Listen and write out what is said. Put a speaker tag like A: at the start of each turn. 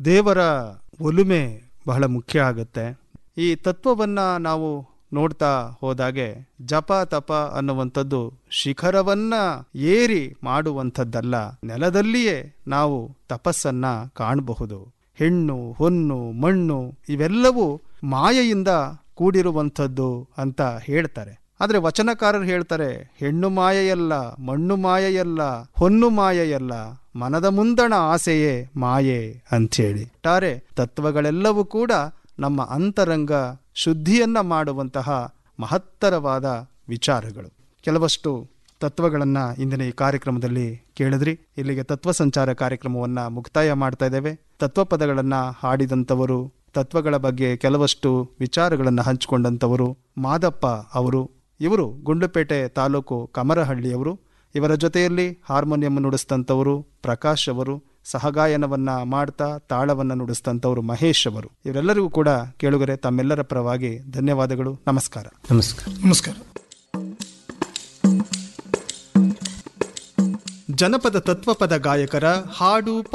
A: ದೇವರ ಒಲುಮೆ ಬಹಳ ಮುಖ್ಯ ಆಗುತ್ತೆ ಈ ತತ್ವವನ್ನ ನಾವು ನೋಡ್ತಾ ಹೋದಾಗೆ ಜಪ ತಪ ಅನ್ನುವಂಥದ್ದು ಶಿಖರವನ್ನ ಏರಿ ಮಾಡುವಂಥದ್ದಲ್ಲ ನೆಲದಲ್ಲಿಯೇ ನಾವು ತಪಸ್ಸನ್ನ ಕಾಣಬಹುದು ಹೆಣ್ಣು ಹೊನ್ನು ಮಣ್ಣು ಇವೆಲ್ಲವೂ ಮಾಯೆಯಿಂದ ಕೂಡಿರುವಂಥದ್ದು ಅಂತ ಹೇಳ್ತಾರೆ ಆದ್ರೆ ವಚನಕಾರರು ಹೇಳ್ತಾರೆ ಹೆಣ್ಣು ಮಾಯೆಯಲ್ಲ ಮಣ್ಣು ಮಾಯೆಯಲ್ಲ ಹೊನ್ನು ಮಾಯೆಯಲ್ಲ ಮನದ ಮುಂದಣ ಆಸೆಯೇ ಮಾಯೆ ಅಂಥೇಳಿ ಒಟ್ಟಾರೆ ತತ್ವಗಳೆಲ್ಲವೂ ಕೂಡ ನಮ್ಮ ಅಂತರಂಗ ಶುದ್ಧಿಯನ್ನ ಮಾಡುವಂತಹ ಮಹತ್ತರವಾದ ವಿಚಾರಗಳು ಕೆಲವಷ್ಟು ತತ್ವಗಳನ್ನ ಇಂದಿನ ಈ ಕಾರ್ಯಕ್ರಮದಲ್ಲಿ ಕೇಳಿದ್ರಿ ಇಲ್ಲಿಗೆ ತತ್ವ ಸಂಚಾರ ಕಾರ್ಯಕ್ರಮವನ್ನ ಮುಕ್ತಾಯ ಮಾಡ್ತಾ ಇದ್ದೇವೆ ತತ್ವ ಪದಗಳನ್ನ ಹಾಡಿದಂಥವರು ತತ್ವಗಳ ಬಗ್ಗೆ ಕೆಲವಷ್ಟು ವಿಚಾರಗಳನ್ನು ಹಂಚಿಕೊಂಡಂಥವರು ಮಾದಪ್ಪ ಅವರು ಇವರು ಗುಂಡ್ಲುಪೇಟೆ ತಾಲೂಕು ಕಮರಹಳ್ಳಿಯವರು ಇವರ ಜೊತೆಯಲ್ಲಿ ಹಾರ್ಮೋನಿಯಂ ನುಡಿಸಿದಂಥವರು ಪ್ರಕಾಶ್ ಅವರು ಸಹಗಾಯನವನ್ನ ಮಾಡ್ತಾ ತಾಳವನ್ನ ನುಡಿಸಿದಂಥವರು ಮಹೇಶ್ ಅವರು ಇವರೆಲ್ಲರಿಗೂ ಕೂಡ ಕೇಳುಗರೆ ತಮ್ಮೆಲ್ಲರ ಪರವಾಗಿ ಧನ್ಯವಾದಗಳು ನಮಸ್ಕಾರ
B: ನಮಸ್ಕಾರ
C: ನಮಸ್ಕಾರ
A: ಜನಪದ ತತ್ವಪದ ಗಾಯಕರ ಹಾಡು